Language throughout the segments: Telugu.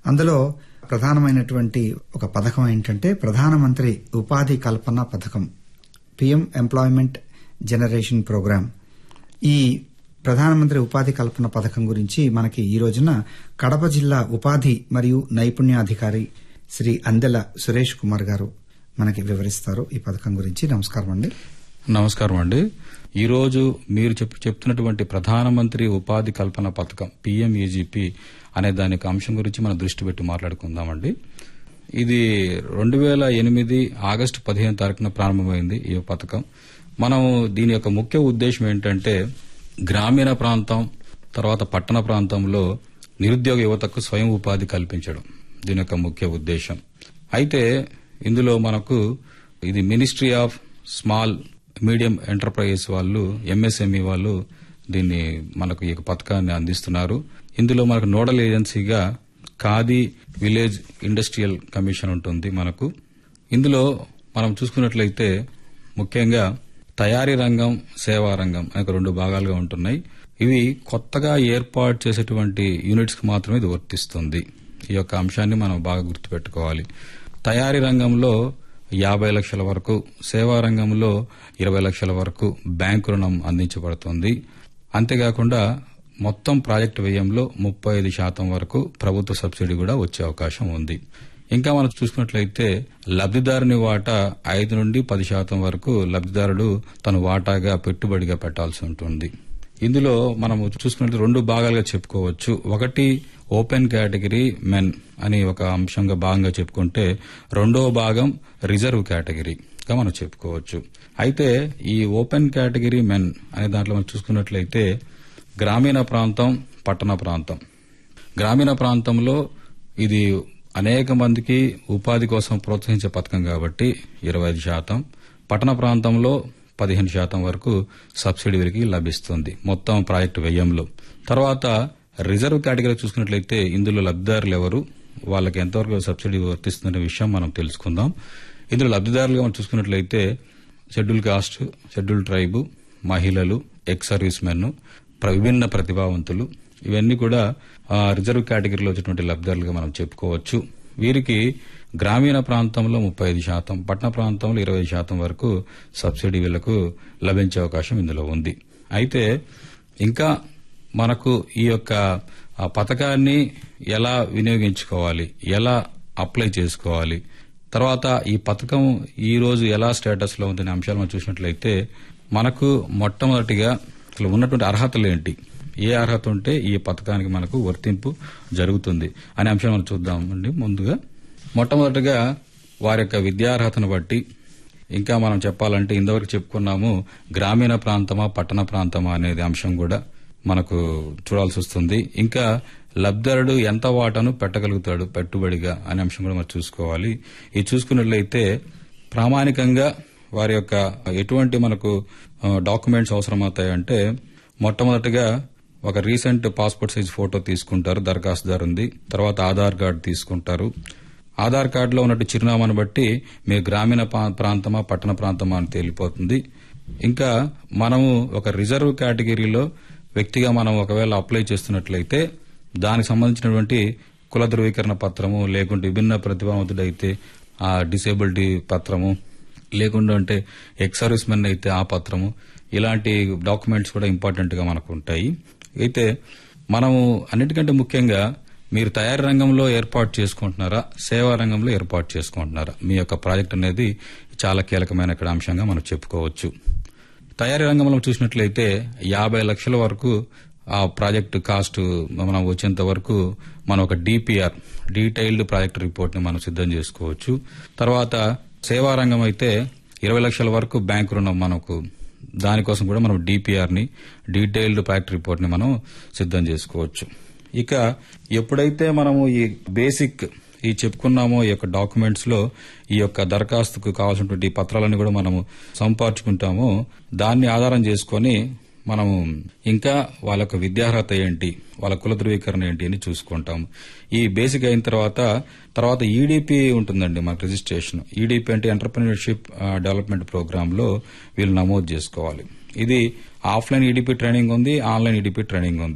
అందులో ప్రధానమైనటువంటి ఒక పథకం ఏంటంటే ప్రధానమంత్రి ఉపాధి కల్పన పథకం పిఎం ఎంప్లాయ్మెంట్ జనరేషన్ ప్రోగ్రాం ఈ ప్రధానమంత్రి ఉపాధి కల్పన పథకం గురించి మనకి ఈ రోజున కడప జిల్లా ఉపాధి మరియు నైపుణ్యాధికారి శ్రీ అందెల సురేష్ కుమార్ గారు మనకి వివరిస్తారు ఈ పథకం గురించి నమస్కారం అండి నమస్కారం అండి ఈరోజు మీరు చెప్ చెప్తున్నటువంటి ప్రధానమంత్రి ఉపాధి కల్పన పథకం పిఎంఈజీపీ అనే దానికి అంశం గురించి మనం దృష్టి పెట్టి మాట్లాడుకుందామండి ఇది రెండు వేల ఎనిమిది ఆగస్టు పదిహేను తారీఖున ప్రారంభమైంది ఈ పథకం మనం దీని యొక్క ముఖ్య ఉద్దేశం ఏంటంటే గ్రామీణ ప్రాంతం తర్వాత పట్టణ ప్రాంతంలో నిరుద్యోగ యువతకు స్వయం ఉపాధి కల్పించడం దీని యొక్క ముఖ్య ఉద్దేశం అయితే ఇందులో మనకు ఇది ministry of small medium enterprises వాళ్ళు ఎంఎస్ఎంఈ వాళ్ళు దీన్ని మనకు ఈ పథకాన్ని అందిస్తున్నారు ఇందులో మనకు నోడల్ ఏజెన్సీగా ఖాదీ విలేజ్ ఇండస్ట్రియల్ కమిషన్ ఉంటుంది మనకు ఇందులో మనం చూసుకున్నట్లయితే ముఖ్యంగా తయారీ రంగం సేవా రంగం అనే రెండు భాగాలుగా ఉంటున్నాయి ఇవి కొత్తగా ఏర్పాటు చేసేటువంటి యూనిట్స్ కి మాత్రమే ఇది వర్తిస్తుంది ఈ యొక్క అంశాన్ని మనం బాగా గుర్తుపెట్టుకోవాలి తయారీ రంగంలో యాభై లక్షల వరకు సేవా రంగంలో ఇరవై లక్షల వరకు బ్యాంకు రుణం అందించబడుతుంది అంతేకాకుండా మొత్తం ప్రాజెక్టు వ్యయంలో ముప్పై ఐదు శాతం వరకు ప్రభుత్వ సబ్సిడీ కూడా వచ్చే అవకాశం ఉంది ఇంకా మనం చూసుకున్నట్లయితే లబ్దిదారుని వాటా ఐదు నుండి పది శాతం వరకు లబ్దిదారుడు తన వాటాగా పెట్టుబడిగా పెట్టాల్సి ఉంటుంది ఇందులో మనం చూసుకున్నట్లయితే రెండు భాగాలుగా చెప్పుకోవచ్చు ఒకటి ఓపెన్ కేటగిరీ మెన్ అని ఒక అంశంగా భాగంగా చెప్పుకుంటే రెండవ భాగం రిజర్వ్ కేటగిరీగా మనం చెప్పుకోవచ్చు అయితే ఈ ఓపెన్ కేటగిరీ మెన్ అనే దాంట్లో మనం చూసుకున్నట్లయితే గ్రామీణ ప్రాంతం పట్టణ ప్రాంతం గ్రామీణ ప్రాంతంలో ఇది అనేక మందికి ఉపాధి కోసం ప్రోత్సహించే పథకం కాబట్టి ఇరవై ఐదు శాతం పట్టణ ప్రాంతంలో పదిహేను శాతం వరకు సబ్సిడీ వీరికి లభిస్తుంది మొత్తం ప్రాజెక్టు వ్యయంలో తర్వాత రిజర్వ్ కేటగిరీ చూసుకున్నట్లయితే ఇందులో లబ్దిదారులు ఎవరు వాళ్ళకి ఎంతవరకు సబ్సిడీ వర్తిస్తుందనే విషయం మనం తెలుసుకుందాం ఇందులో లబ్దిదారులుగా మనం చూసుకున్నట్లయితే షెడ్యూల్ కాస్ట్ షెడ్యూల్ ట్రైబు మహిళలు ఎక్స్ సర్వీస్ మెన్ విభిన్న ప్రతిభావంతులు ఇవన్నీ కూడా రిజర్వ్ కేటగిరీలో వచ్చేటువంటి లబ్దిదారులుగా మనం చెప్పుకోవచ్చు వీరికి గ్రామీణ ప్రాంతంలో ముప్పై ఐదు శాతం పట్టణ ప్రాంతంలో ఇరవై శాతం వరకు సబ్సిడీ వీళ్లకు లభించే అవకాశం ఇందులో ఉంది అయితే ఇంకా మనకు ఈ యొక్క పథకాన్ని ఎలా వినియోగించుకోవాలి ఎలా అప్లై చేసుకోవాలి తర్వాత ఈ పథకం ఈ రోజు ఎలా స్టేటస్ లో ఉందనే అంశాలు మనం చూసినట్లయితే మనకు మొట్టమొదటిగా అసలు ఉన్నటువంటి అర్హతలు ఏంటి ఏ అర్హత ఉంటే ఈ పథకానికి మనకు వర్తింపు జరుగుతుంది అనే అంశం మనం చూద్దామండి ముందుగా మొట్టమొదటిగా వారి యొక్క విద్యార్హతను బట్టి ఇంకా మనం చెప్పాలంటే ఇంతవరకు చెప్పుకున్నాము గ్రామీణ ప్రాంతమా పట్టణ ప్రాంతమా అనేది అంశం కూడా మనకు చూడాల్సి వస్తుంది ఇంకా లబ్ధిదారుడు ఎంత వాటాను పెట్టగలుగుతాడు పెట్టుబడిగా అనే అంశం కూడా మనం చూసుకోవాలి ఇది చూసుకున్నట్లయితే ప్రామాణికంగా వారి యొక్క ఎటువంటి మనకు డాక్యుమెంట్స్ అవసరమవుతాయంటే మొట్టమొదటిగా ఒక రీసెంట్ పాస్పోర్ట్ సైజ్ ఫోటో తీసుకుంటారు దరఖాస్తుదారు ఉంది తర్వాత ఆధార్ కార్డు తీసుకుంటారు ఆధార్ కార్డులో ఉన్నట్టు చిరునామాను బట్టి మీరు గ్రామీణ ప్రాంతమా పట్టణ ప్రాంతమా అని తేలిపోతుంది ఇంకా మనము ఒక రిజర్వ్ కేటగిరీలో వ్యక్తిగా మనం ఒకవేళ అప్లై చేస్తున్నట్లయితే దానికి సంబంధించినటువంటి కుల ధృవీకరణ పత్రము లేకుంటే విభిన్న ప్రతిభావంతుడైతే ఆ డిసేబిలిటీ పత్రము లేకుండా అంటే ఎక్స్ సర్వీస్ మెన్ అయితే ఆ పత్రము ఇలాంటి డాక్యుమెంట్స్ కూడా ఇంపార్టెంట్ గా మనకు ఉంటాయి అయితే మనము అన్నిటికంటే ముఖ్యంగా మీరు తయారీ రంగంలో ఏర్పాటు చేసుకుంటున్నారా సేవా రంగంలో ఏర్పాటు చేసుకుంటున్నారా మీ యొక్క ప్రాజెక్ట్ అనేది చాలా కీలకమైన ఇక్కడ అంశంగా మనం చెప్పుకోవచ్చు తయారీ రంగంలో చూసినట్లయితే యాభై లక్షల వరకు ఆ ప్రాజెక్ట్ కాస్ట్ మనం వచ్చేంత వరకు మనం ఒక డిపిఆర్ డీటెయిల్డ్ ప్రాజెక్ట్ రిపోర్ట్ ని మనం సిద్ధం చేసుకోవచ్చు తర్వాత సేవా రంగం అయితే ఇరవై లక్షల వరకు బ్యాంక్ రుణం మనకు దానికోసం కూడా మనం డిపిఆర్ ని డీటెయిల్డ్ ప్రాజెక్ట్ రిపోర్ట్ ని మనం సిద్ధం చేసుకోవచ్చు ఇక ఎప్పుడైతే మనము ఈ బేసిక్ ఈ చెప్పుకున్నామో ఈ యొక్క డాక్యుమెంట్స్ లో ఈ యొక్క దరఖాస్తుకు కావాల్సినటువంటి పత్రాలను కూడా మనము సంపార్చుకుంటామో దాన్ని ఆధారం చేసుకొని మనము ఇంకా వాళ్ళ యొక్క విద్యార్హత ఏంటి వాళ్ళ కుల ధృవీకరణ ఏంటి అని చూసుకుంటాం ఈ బేసిక్ అయిన తర్వాత తర్వాత ఈడీపీ ఉంటుందండి మనకు రిజిస్ట్రేషన్ ఈడీపీ అంటే ఎంటర్ప్రినర్షిప్ డెవలప్మెంట్ ప్రోగ్రామ్ లో వీళ్ళు నమోదు చేసుకోవాలి ఇది ఆఫ్లైన్ ఈడీపీ ట్రైనింగ్ ఉంది ఆన్లైన్ ఈడీపీ ట్రైనింగ్ ఉంది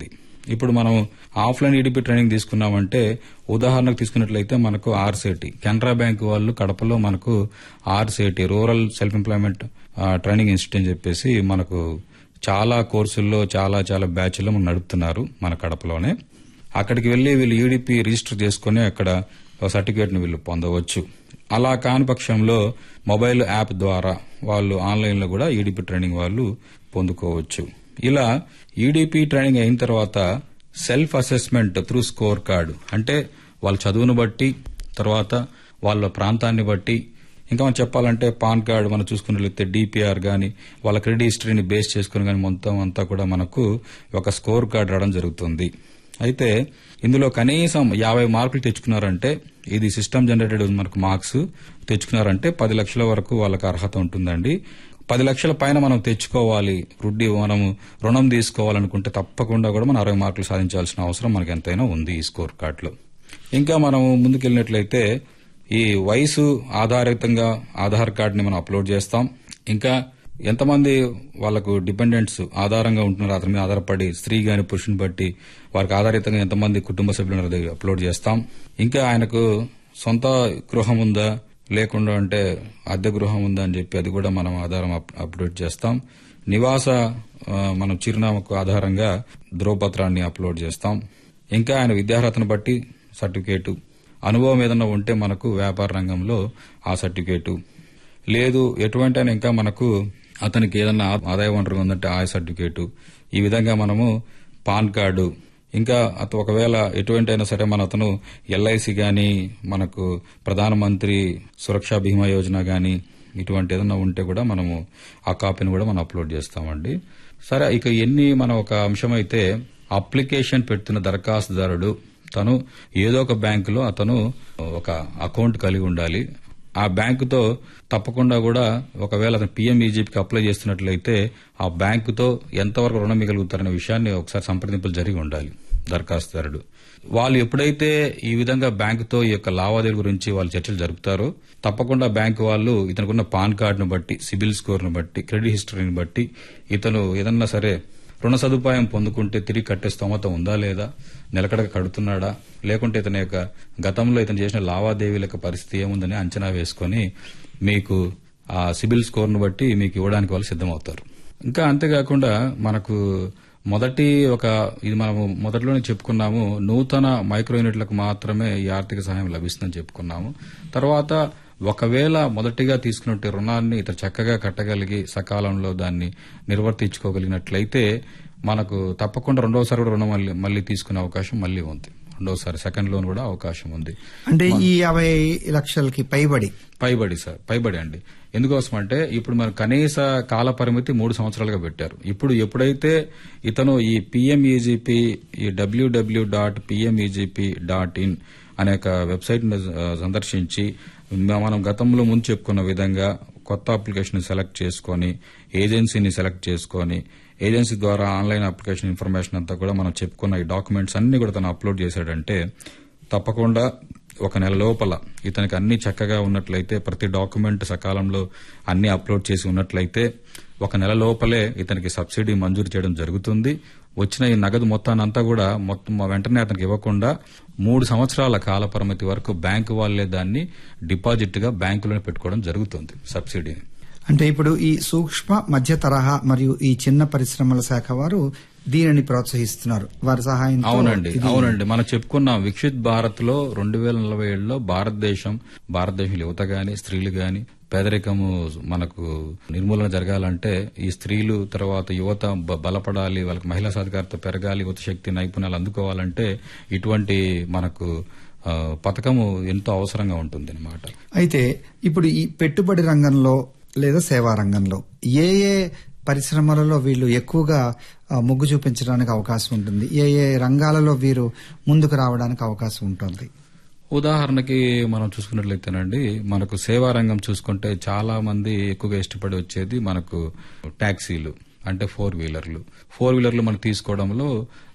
ఇప్పుడు మనం ఆఫ్లైన్ ఈడిపి ట్రైనింగ్ తీసుకున్నామంటే ఉదాహరణకు తీసుకున్నట్లయితే మనకు ఆర్సేటి కెనరా బ్యాంక్ వాళ్ళు కడపలో మనకు RSETI rural self employment training institute అని చెప్పేసి మనకు చాలా కోర్సుల్లో చాలా చాలా బ్యాచ్లు మనం నడుపుతున్నారు మన కడపలోనే అక్కడికి వెళ్లి వీళ్ళు ఈడిపి రిజిస్టర్ చేసుకుని అక్కడ సర్టిఫికేట్ ని వీళ్ళు పొందవచ్చు అలా కాని పక్షంలో మొబైల్ యాప్ ద్వారా వాళ్ళు ఆన్లైన్ లో కూడా ఈడిపి ట్రైనింగ్ వాళ్ళు పొందుకోవచ్చు ఇలా ఈడిపి ట్రైనింగ్ అయిన తర్వాత self assessment through score card అంటే వాళ్ళ చదువును బట్టి తర్వాత వాళ్ళ ప్రాంతాన్ని బట్టి ఇంకా మనం చెప్పాలంటే పాన్ కార్డు మనం చూసుకున్నట్లయితే డిపిఆర్ గాని వాళ్ళ క్రెడిట్ హిస్టరీని బేస్ చేసుకుని కానీ మొత్తం అంతా కూడా మనకు ఒక స్కోర్ కార్డు రావడం జరుగుతుంది అయితే ఇందులో కనీసం యాభై మార్కులు తెచ్చుకున్నారంటే ఇది సిస్టమ్ జనరేటెడ్ మనకు మార్క్స్ తెచ్చుకున్నారంటే పది లక్షల వరకు వాళ్ళకి అర్హత ఉంటుందండి పది లక్షల పైన మనం తెచ్చుకోవాలి వృద్ధి మనం రుణం తీసుకోవాలనుకుంటే తప్పకుండా కూడా మనం అరవై మార్కులు సాధించాల్సిన అవసరం మనకి ఎంతైనా ఉంది ఈ స్కోర్ కార్డులో ఇంకా మనం ముందుకెళ్ళినట్లయితే ఈ వయసు ఆధారితంగా ఆధార్ కార్డుని మనం అప్లోడ్ చేస్తాం ఇంకా ఎంతమంది వాళ్ళకు డిపెండెంట్స్ ఆధారంగా ఉంటున్నారో అతని మీద ఆధారపడి స్త్రీ గాని పురుషుని బట్టి వారికి ఆధారితంగా ఎంతమంది కుటుంబ సభ్యులు ఉన్నారో అది అప్లోడ్ చేస్తాం ఇంకా ఆయనకు సొంత గృహం ఉందా లేకుండా అంటే అద్దె గృహం ఉందా అని చెప్పి అది కూడా మనం ఆధారం అప్- అప్లోడ్ చేస్తాం నివాస ఆ, మనం చిరునామాకు ఆధారంగా ధ్రువపత్రాన్ని అప్లోడ్ చేస్తాం ఇంకా ఆయన విద్యార్హతను బట్టి సర్టిఫికేటు అనుభవం ఏదైనా ఉంటే మనకు వ్యాపార రంగంలో ఆ సర్టిఫికేటు లేదు ఎటువంటి అయినా ఇంకా మనకు అతనికి ఏదన్నా ఆ- ఆదాయ వనరు ఉందంటే ఆ సర్టిఫికేటు ఈ విధంగా మనము పాన్ కార్డు ఇంకా అత ఒకవేళ ఎటువంటి అయినా సరే మన అతను ఎల్ఐసి గాని మనకు ప్రధానమంత్రి సురక్షా బీమా యోజన గాని ఇటువంటి ఏదైనా ఉంటే కూడా మనము ఆ కాపీని కూడా మనం అప్లోడ్ చేస్తామండి సరే ఇక ఎన్ని మన ఒక అంశం అయితే అప్లికేషన్ పెడుతున్న దరఖాస్తుదారుడు తను ఏదో ఒక బ్యాంకులో అతను ఒక అకౌంట్ కలిగి ఉండాలి ఆ బ్యాంకుతో తప్పకుండా కూడా ఒకవేళ అతను పీఎంఈజీపీకి అప్లై చేస్తున్నట్లయితే ఆ బ్యాంకుతో ఎంతవరకు రుణం మిగలుగుతారనే విషయాన్ని ఒకసారి సంప్రదింపులు జరిగి ఉండాలి దరఖాస్తుదారుడు వాళ్ళు ఎప్పుడైతే ఈ విధంగా బ్యాంకుతో ఈ యొక్క లావాదేవీల గురించి వాళ్ళు చర్చలు జరుపుతారో తప్పకుండా బ్యాంకు వాళ్ళు ఇతనుకున్న పాన్ కార్డును బట్టి సిబిల్ స్కోర్ను బట్టి క్రెడిట్ హిస్టరీని బట్టి ఇతను ఏదన్నా సరే రుణ సదుపాయం పొందుకుంటే తిరిగి కట్టే స్తోమత ఉందా లేదా నిలకడగా కడుతున్నాడా లేకుంటే ఇతని యొక్క గతంలో ఇతను చేసిన లావాదేవీల యొక్క పరిస్థితి ఏముందని అంచనా వేసుకొని మీకు ఆ సిబిల్ స్కోర్ను బట్టి మీకు ఇవ్వడానికి వాళ్ళు సిద్దమవుతారు ఇంకా అంతేకాకుండా మనకు మొదటి ఒక ఇది మనము మొదట్లోనే చెప్పుకున్నాము నూతన మైక్రో యూనిట్లకు మాత్రమే ఈ ఆర్థిక సహాయం లభిస్తుందని చెప్పుకున్నాము తర్వాత ఒకవేళ మొదటిగా తీసుకున్నట్టు రుణాన్ని ఇతను చక్కగా కట్టగలిగి సకాలంలో దాన్ని నిర్వర్తించుకోగలిగినట్లయితే మనకు తప్పకుండా రెండోసారి కూడా రుణం మళ్ళీ మళ్ళీ తీసుకునే అవకాశం మళ్ళీ ఉంది రెండోసారి సెకండ్ లోన్ కూడా అవకాశం ఉంది అంటే ఈ యాభై లక్షలకి పైబడి పైబడి సార్ పైబడి అండి ఎందుకోసం అంటే ఇప్పుడు మన కనీస కాల పరిమితి మూడు సంవత్సరాలుగా పెట్టారు ఇప్పుడు ఎప్పుడైతే ఇతను ఈ పిఎంఈజీపీ ఈ WWW dot PMEGP dot in అనే ఒక వెబ్సైట్ ని ఆ, సందర్శించి మ- మనం గతంలో ముందు చెప్పుకున్న విధంగా కొత్త అప్లికేషన్ సెలెక్ట్ చేసుకొని ఏజెన్సీని సెలెక్ట్ చేసుకొని ఏజెన్సీ ద్వారా ఆన్లైన్ అప్లికేషన్ ఇన్ఫర్మేషన్ అంతా కూడా మనం చెప్పుకున్న ఈ డాక్యుమెంట్స్ అన్ని కూడా తను అప్లోడ్ చేశాడంటే తప్పకుండా ఒక నెల లోపల ఇతనికి అన్ని చక్కగా ఉన్నట్లయితే ప్రతి డాక్యుమెంట్ సకాలంలో అన్ని అప్లోడ్ చేసి ఉన్నట్లయితే ఒక నెల లోపలే ఇతనికి సబ్సిడీ మంజూరు చేయడం జరుగుతుంది వచ్చిన ఈ నగదు మొత్తానంతా కూడా మొత్తం వెంటనే అతనికి ఇవ్వకుండా మూడు సంవత్సరాల కాల పరిమితి వరకు బ్యాంకు వాళ్ళే దాన్ని డిపాజిట్ గా బ్యాంకులోనే పెట్టుకోవడం జరుగుతుంది సబ్సిడీని అంటే ఇప్పుడు ఈ సూక్ష్మ మధ్య తరహా మరియు ఈ చిన్న పరిశ్రమల శాఖ వారు దీనిని ప్రోత్సహిస్తున్నారు వారి సహాయంతో అవునండి ఇది- అవునండి మనం చెప్పుకున్నాం విక్షిత్ భారత్ లో రెండు వేల నలభై ఏడులో భారతదేశం భారతదేశం యువత గాని స్త్రీలు గాని పేదరికము మనకు నిర్మూలన జరగాలంటే ఈ స్త్రీలు తర్వాత యువత బ- బలపడాలి వాళ్ళకి మహిళా సాధికారత పెరగాలి యువత శక్తి నైపుణ్యాలు అందుకోవాలంటే ఇటువంటి మనకు ఆ, పథకము ఎంతో అవసరంగా ఉంటుంది అనమాట అయితే ఇప్పుడు ఈ పెట్టుబడి రంగంలో లేదా సేవా రంగంలో ఏ ఏ పరిశ్రమలలో వీళ్ళు ఎక్కువగా ఆ, మొగ్గు చూపించడానికి అవకాశం ఉంటుంది ఏ ఏ రంగాలలో వీరు ముందుకు రావడానికి అవకాశం ఉంటుంది ఉదాహరణకి మనం చూసుకున్నట్లయితేనండి మనకు సేవా రంగం చూసుకుంటే చాలా మంది ఎక్కువగా ఇష్టపడి వచ్చేది మనకు టాక్సీలు అంటే ఫోర్ వీలర్లు ఫోర్ వీలర్లు మనం తీసుకోవడంలో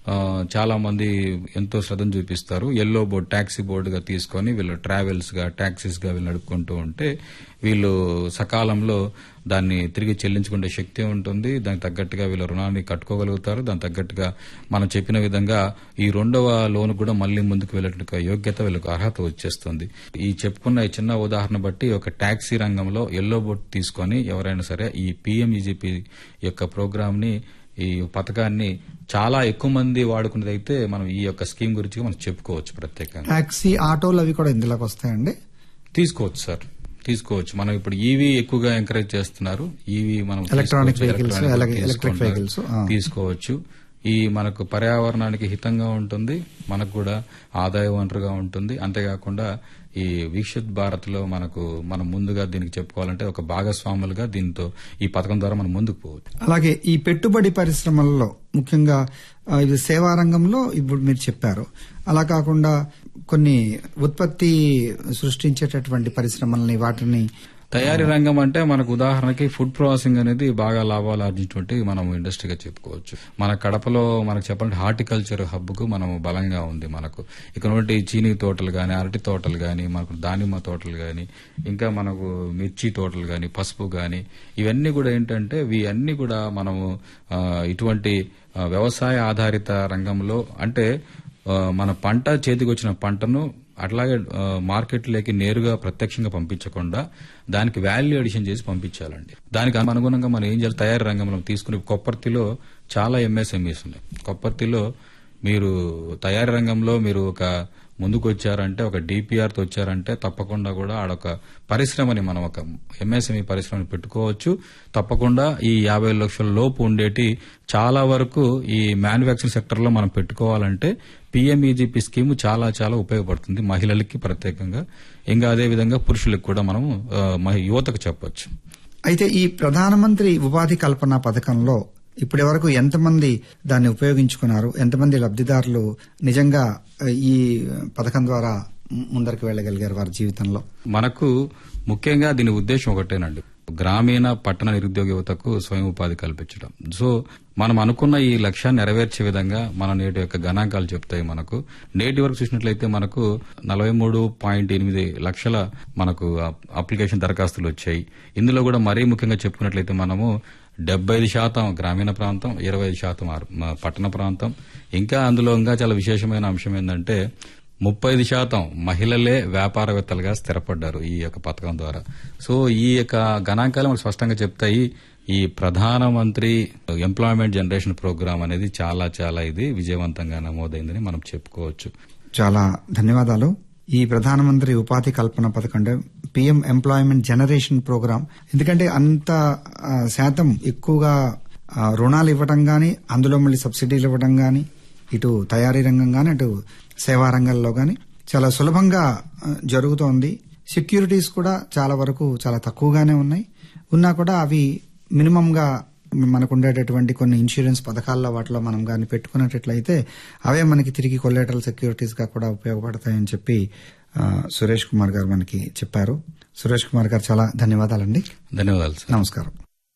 ఆ, చాలా మంది ఎంతో శ్రద్ధను చూపిస్తారు ఎల్లో బోర్డ్ ట్యాక్సీ బోర్డుగా తీసుకొని వీళ్ళు ట్రావెల్స్ గా టాక్సీస్ గా వీళ్ళు నడుపుకుంటూ ఉంటే వీళ్ళు సకాలంలో దాన్ని తిరిగి చెల్లించుకునే శక్తి ఉంటుంది దానికి తగ్గట్టుగా వీళ్ళ రుణాన్ని కట్టుకోగలుగుతారు దానికి తగ్గట్టుగా మనం చెప్పిన విధంగా ఈ రెండవ లోన్ కూడా మళ్ళీ ముందుకు వెళ్ళేట యోగ్యత వీళ్ళకి అర్హత వచ్చేస్తుంది ఈ చెప్పుకున్న ఈ చిన్న ఉదాహరణ బట్టి ఒక ట్యాక్సీ రంగంలో ఎల్లో బోర్డ్ తీసుకొని ఎవరైనా సరే ఈ పిఎంఈజీపీ యొక్క ప్రోగ్రామ్ ని ఈ పథకాన్ని చాలా ఎక్కువ మంది వాడుకున్నదైతే మనం ఈ యొక్క స్కీమ్ గురించి మనం చెప్పుకోవచ్చు ప్రత్యేకంగా టాక్సీ ఆటోలు అవి కూడా ఇందులోకి వస్తాయండి తీసుకోవచ్చు సార్ తీసుకోవచ్చు మనం ఇప్పుడు ఈవీ ఎక్కువగా ఎంకరేజ్ చేస్తున్నారు ఈవీ మనం Electronic తీసుకోవచ్చు. vehicles, Electronic అలాగే vehicles electric కొంటారు. vehicles, ఆ. తీసుకోవచ్చు ఈ మనకు పర్యావరణానికి హితంగా ఉంటుంది మనకు కూడా ఆదాయ వనరుగా ఉంటుంది అంతేకాకుండా ఈ వీక్షిత్ భారత్ లో మనకు మనం ముందుగా దీనికి చెప్పుకోవాలంటే ఒక భాగస్వాములుగా దీంతో ఈ పథకం ద్వారా మనం ముందుకు పోవచ్చు అలాగే ఈ పెట్టుబడి పరిశ్రమల్లో ముఖ్యంగా ఆ, ఇది సేవా రంగంలో ఇప్పుడు మీరు చెప్పారు అలా కాకుండా కొన్ని ఉత్పత్తి సృష్టించేటటువంటి పరిశ్రమల్ని వాటిని తయారీ రంగం అంటే మనకు ఉదాహరణకి ఫుడ్ ప్రాసెసింగ్ అనేది బాగా లాభాలు ఆర్జించినటువంటి మనం ఇండస్ట్రీగా చెప్పుకోవచ్చు మన కడపలో మనకు చెప్పాలంటే హార్టికల్చర్ హబ్ కు మనం బలంగా ఉంది మనకు ఇక్కడ చీనీ తోటలు గాని అరటి తోటలు గాని మనకు దానిమ్మ తోటలు గాని ఇంకా మనకు మిర్చి తోటలు గాని పసుపు గాని ఇవన్నీ కూడా ఏంటంటే ఇవి అన్ని కూడా మనము ఆ, ఇటువంటి ఆ, వ్యవసాయ ఆధారిత రంగంలో అంటే ఆ, మన పంట చేతికి వచ్చిన పంటను అట్లాగే ఆ, మార్కెట్లోకి నేరుగా ప్రత్యక్షంగా పంపించకుండా దానికి వాల్యూ అడిషన్ చేసి పంపించాలండి దానికి అనుగుణంగా మనం ఏం చేయాలి తయారీ రంగంలో తీసుకుని కొప్పర్తిలో చాలా ఎంఎస్ఎంఈస్ ఉన్నాయి కొప్పర్తిలో మీరు తయారీ రంగంలో మీరు ఒక ముందుకు వచ్చారంటే ఒక డిపిఆర్ తో వచ్చారంటే తప్పకుండా కూడా ఆడొక పరిశ్రమని మనం ఒక ఎంఎస్ఎంఈ పరిశ్రమని పెట్టుకోవచ్చు తప్పకుండా ఈ యాభై లక్షల లోపు ఉండేటి చాలా వరకు ఈ మ్యానుఫ్యాక్చరింగ్ సెక్టర్ లో మనం పెట్టుకోవాలంటే పిఎంఈజీపీ స్కీమ్ చాలా చాలా ఉపయోగపడుతుంది మహిళలకి ప్రత్యేకంగా ఇంకా అదే విధంగా పురుషులకు కూడా మనం ఆ, మహి- యువతకు చెప్పొచ్చు అయితే ఈ ప్రధానమంత్రి ఉపాధి కల్పన పథకంలో ఇప్పటి వరకు ఎంతమంది దాన్ని ఉపయోగించుకున్నారు ఎంతమంది లబ్ధిదారులు నిజంగా ఆ, ఈ పథకం ద్వారా ముందరికి వెళ్ళగలిగారు వారి జీవితంలో మనకు ముఖ్యంగా దీని ఉద్దేశం ఒకటేనండి గ్రామీణ పట్టణ నిరుద్యోగ యువతకు స్వయం ఉపాధి కల్పించడం సో మనం అనుకున్న ఈ లక్ష్యాన్ని నెరవేర్చే విధంగా మన నేటి యొక్క గణాంకాలు చెప్తాయి మనకు నేటి వరకు చూసినట్లయితే మనకు నలభై మూడు పాయింట్ ఎనిమిది లక్షల మనకు అప్- అప్లికేషన్ దరఖాస్తులు వచ్చాయి ఇందులో కూడా మరీ ముఖ్యంగా చెప్పుకున్నట్లయితే మనము డెబ్బై ఐదు శాతం గ్రామీణ ప్రాంతం ఇరవై ఐదు శాతం ఆర్- మ- పట్టణ ప్రాంతం ఇంకా అందులో ఇంకా చాలా విశేషమైన అంశం ఏంటంటే ముప్పై ఐదు శాతం మహిళలే వ్యాపారవేత్తలుగా స్థిరపడ్డారు ఈ యొక్క పథకం ద్వారా సో ఈ యొక్క గణాంకాలు మనకు స్పష్టంగా చెప్తాయి ఈ ప్రధానమంత్రి ఎంప్లాయ్మెంట్ జనరేషన్ ప్రోగ్రామ్ అనేది చాలా చాలా ఇది విజయవంతంగా నమోదైందని మనం చెప్పుకోవచ్చు చాలా ధన్యవాదాలు ఈ ప్రధానమంత్రి ఉపాధి కల్పన పథకం అంటే పిఎం ఎంప్లాయ్మెంట్ జనరేషన్ ప్రోగ్రామ్ ఎందుకంటే అంత ఆ, శాతం ఎక్కువగా ఆ, రుణాలు ఇవ్వడం గాని అందులో మళ్ళీ సబ్సిడీలు ఇవ్వడం గాని ఇటు తయారీ రంగం గాని అటు సేవా రంగంలో గాని చాలా సులభంగా ఆ, జరుగుతోంది సెక్యూరిటీస్ కూడా చాలా వరకు చాలా తక్కువగానే ఉన్నాయి ఉన్నా కూడా అవి మినిమం గా మనకు ఉండేటటువంటి కొన్ని ఇన్సూరెన్స్ పథకాల్లో వాటిలో మనం కానీ పెట్టుకున్నట్లయితే అవే మనకి తిరిగి కొల్లేటరల్ సెక్యూరిటీస్ గా కూడా ఉపయోగపడతాయని చెప్పి ఆ, సురేష్ కుమార్ గారు మనకి చెప్పారు సురేష్ కుమార్ గారు చాలా ధన్యవాదాలండి ధన్యవాదాలు సార్ నమస్కారం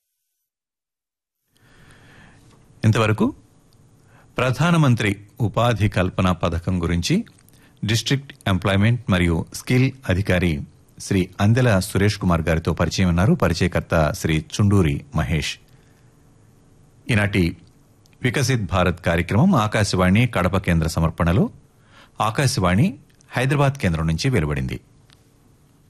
ఇంతవరకు ప్రధానమంత్రి ఉపాధి కల్పన పథకం గురించి డిస్ట్రిక్ట్ ఎంప్లాయ్మెంట్ మరియు స్కిల్ అధికారి శ్రీ అందెల సురేష్ కుమార్ గారితో పరిచయం ఉన్నారు పరిచయకర్త శ్రీ చుండూరి మహేష్ ఈనాటి వికసిత్ భారత్ కార్యక్రమం ఆకాశవాణి కడప కేంద్ర సమర్పణలో ఆకాశవాణి హైదరాబాద్ కేంద్రం నుంచి వెలువడింది